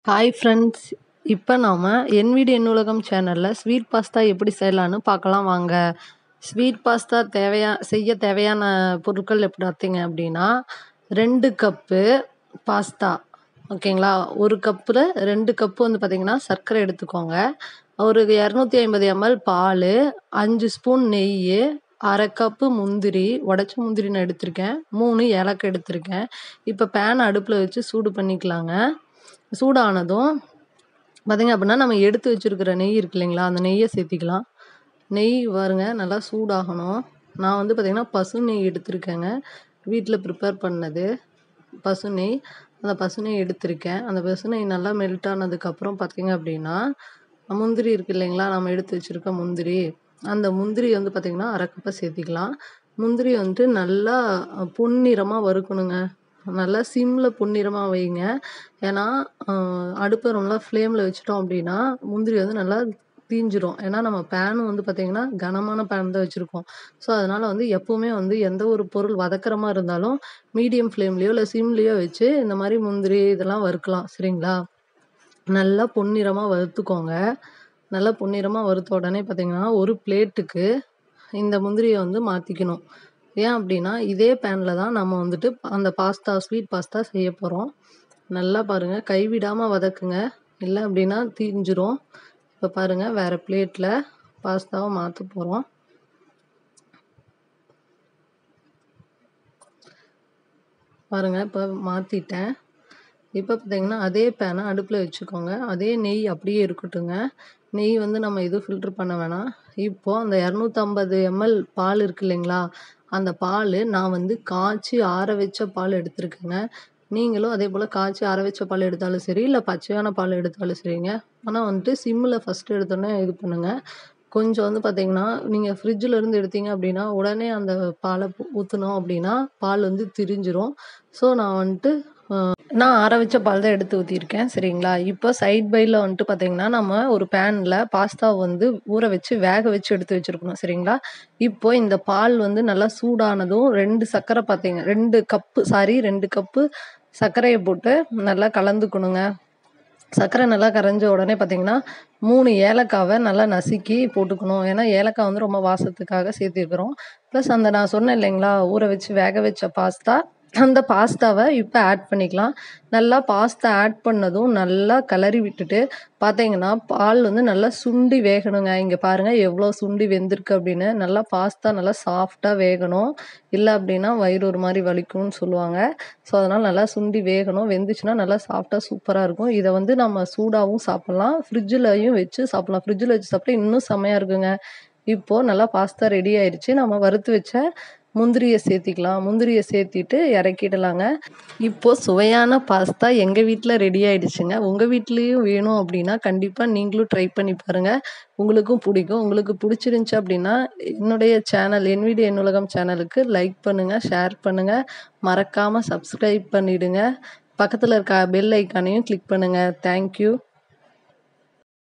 hi friends இப்போ நாம் என் வீடு என் உலகம் சேனலில் ஸ்வீட் பாஸ்தா எப்படி செய்யலான்னு பார்க்கலாம் வாங்க ஸ்வீட் பாஸ்தா தேவையா செய்ய தேவையான பொருட்கள் எப்படி பார்த்தீங்க அப்படின்னா ரெண்டு கப்பு பாஸ்தா ஓகேங்களா ஒரு கப்பில் ரெண்டு கப்பு வந்து பார்த்திங்கன்னா சர்க்கரை எடுத்துக்கோங்க ஒரு இரநூத்தி ஐம்பது எம்எல் பால் அஞ்சு ஸ்பூன் நெய் அரை கப்பு முந்திரி உடச்ச முந்திரி நான் எடுத்திருக்கேன் மூணு ஏலக்காய் எடுத்திருக்கேன் இப்போ பேன் அடுப்பில் வச்சு சூடு பண்ணிக்கலாங்க சூடானதும் பார்த்திங்க அப்படின்னா நம்ம எடுத்து வச்சுருக்கிற நெய் இருக்கு இல்லைங்களா அந்த நெய்யை சேர்த்திக்கலாம் நெய் பாருங்க நல்லா சூடாகணும் நான் வந்து பார்த்திங்கன்னா பசு நெய் எடுத்திருக்கேங்க வீட்டில் ப்ரிப்பேர் பண்ணது பசு நெய் அந்த பசு நெய் எடுத்திருக்கேன் அந்த பசு நெய் நல்லா மெல்ட் ஆனதுக்கப்புறம் பார்த்திங்க அப்படின்னா முந்திரி இருக்குது இல்லைங்களா நம்ம எடுத்து வச்சுருக்க முந்திரி அந்த முந்திரி வந்து பார்த்திங்கன்னா அரை கப்பை சேர்த்திக்கலாம் முந்திரி வந்துட்டு நல்லா பொன்னிறமாக வறுக்கணுங்க நல்லா சிம்மில் பொன்னிறமாக வைங்க ஏன்னா அடுப்பை நல்லா ஃப்ளேமில் வச்சுட்டோம் அப்படின்னா முந்திரி வந்து நல்லா தீஞ்சிரும் ஏன்னா நம்ம பேனும் வந்து பார்த்திங்கன்னா கனமான பேன் தான் வச்சுருக்கோம் ஸோ அதனால் வந்து எப்போவுமே வந்து எந்த ஒரு பொருள் வதக்கிற மாதிரி இருந்தாலும் மீடியம் ஃப்ளேம்லேயோ இல்லை சிம்லேயோ வச்சு இந்த மாதிரி முந்திரி இதெல்லாம் வறுக்கலாம் சரிங்களா நல்லா பொன்னிறமாக வறுத்துக்கோங்க நல்லா பொன்னிறமாக வறுத்த உடனே பார்த்திங்கன்னா ஒரு பிளேட்டுக்கு இந்த முந்திரியை வந்து மாற்றிக்கணும் ஏன் அப்படின்னா இதே பேனில் தான் நம்ம வந்துட்டு அந்த பாஸ்தா ஸ்வீட் பாஸ்தா செய்ய போகிறோம் நல்லா பாருங்கள் கைவிடாமல் வதக்குங்க இல்லை அப்படின்னா தீஞ்சிரும் இப்போ பாருங்கள் வேறு பிளேட்டில் பாஸ்தாவை மாற்ற போகிறோம் பாருங்கள் இப்போ மாற்றிட்டேன் இப்போ பார்த்தீங்கன்னா அதே பேனை அடுப்பில் வச்சுக்கோங்க அதே நெய் அப்படியே இருக்கட்டுங்க நெய் வந்து நம்ம எதுவும் ஃபில்ட்ரு பண்ண வேணாம் இப்போது அந்த இரநூத்தம்பது எம்எல் பால் இருக்கு இல்லைங்களா அந்த பால் நான் வந்து காய்ச்சி ஆற வச்ச பால் எடுத்திருக்கேங்க நீங்களும் அதே போல் காய்ச்சி ஆற வச்ச பால் எடுத்தாலும் சரி இல்லை பச்சையான பால் எடுத்தாலும் சரிங்க ஆனால் வந்துட்டு சிம்மில் ஃபஸ்ட்டு எடுத்தோன்னே இது பண்ணுங்கள் கொஞ்சம் வந்து பார்த்தீங்கன்னா நீங்கள் ஃப்ரிட்ஜில் இருந்து எடுத்தீங்க அப்படின்னா உடனே அந்த பாலை ஊற்றினோம் அப்படின்னா பால் வந்து திரிஞ்சிரும் ஸோ நான் வந்துட்டு நான் ஆற வச்ச பால் தான் எடுத்து ஊற்றிருக்கேன் சரிங்களா இப்போ சைட் பையில் வந்துட்டு பார்த்தீங்கன்னா நம்ம ஒரு பேனில் பாஸ்தா வந்து ஊற வச்சு வேக வச்சு எடுத்து வச்சுருக்கணும் சரிங்களா இப்போ இந்த பால் வந்து நல்லா சூடானதும் ரெண்டு சர்க்கரை பார்த்தீங்க ரெண்டு கப்பு சாரி ரெண்டு கப்பு சர்க்கரையை போட்டு நல்லா கலந்துக்கணுங்க சர்க்கரை நல்லா கரைஞ்ச உடனே பார்த்தீங்கன்னா மூணு ஏலக்காவை நல்லா நசுக்கி போட்டுக்கணும் ஏன்னா ஏலக்காய் வந்து ரொம்ப வாசத்துக்காக சேர்த்திருக்கிறோம் ப்ளஸ் அந்த நான் சொன்னேன் இல்லைங்களா ஊற வச்சு வேக வச்ச பாஸ்தா அந்த பாஸ்தாவை இப்போ ஆட் பண்ணிக்கலாம் நல்லா பாஸ்தா ஆட் பண்ணதும் நல்லா கிளறி விட்டுட்டு பார்த்தீங்கன்னா பால் வந்து நல்லா சுண்டி வேகணுங்க இங்கே பாருங்கள் எவ்வளோ சுண்டி வெந்திருக்கு அப்படின்னு நல்லா பாஸ்தா நல்லா சாஃப்டாக வேகணும் இல்லை அப்படின்னா வயிறு ஒரு மாதிரி வலிக்கும்னு சொல்லுவாங்க ஸோ அதனால் நல்லா சுண்டி வேகணும் வெந்துச்சுன்னா நல்லா சாஃப்டாக சூப்பராக இருக்கும் இதை வந்து நம்ம சூடாகவும் சாப்பிட்லாம் ஃப்ரிட்ஜிலையும் வச்சு சாப்பிட்லாம் ஃப்ரிட்ஜில் வச்சு சாப்பிட்டா இன்னும் செம்மையாக இருக்குங்க இப்போது நல்லா பாஸ்தா ரெடி ஆயிடுச்சு நம்ம வறுத்து வச்ச முந்திரியை சேர்த்திக்கலாம் முந்திரியை சேர்த்திட்டு இறக்கிடலாங்க இப்போது சுவையான பாஸ்தா எங்கள் வீட்டில் ரெடி ஆகிடுச்சுங்க உங்கள் வீட்லேயும் வேணும் அப்படின்னா கண்டிப்பாக நீங்களும் ட்ரை பண்ணி பாருங்கள் உங்களுக்கும் பிடிக்கும் உங்களுக்கு பிடிச்சிருந்துச்சி அப்படின்னா என்னுடைய சேனல் என் வீடு என் உலகம் சேனலுக்கு லைக் பண்ணுங்கள் ஷேர் பண்ணுங்கள் மறக்காமல் சப்ஸ்கிரைப் பண்ணிவிடுங்க பக்கத்தில் இருக்க பெல் ஐக்கானையும் கிளிக் பண்ணுங்கள் தேங்க்யூ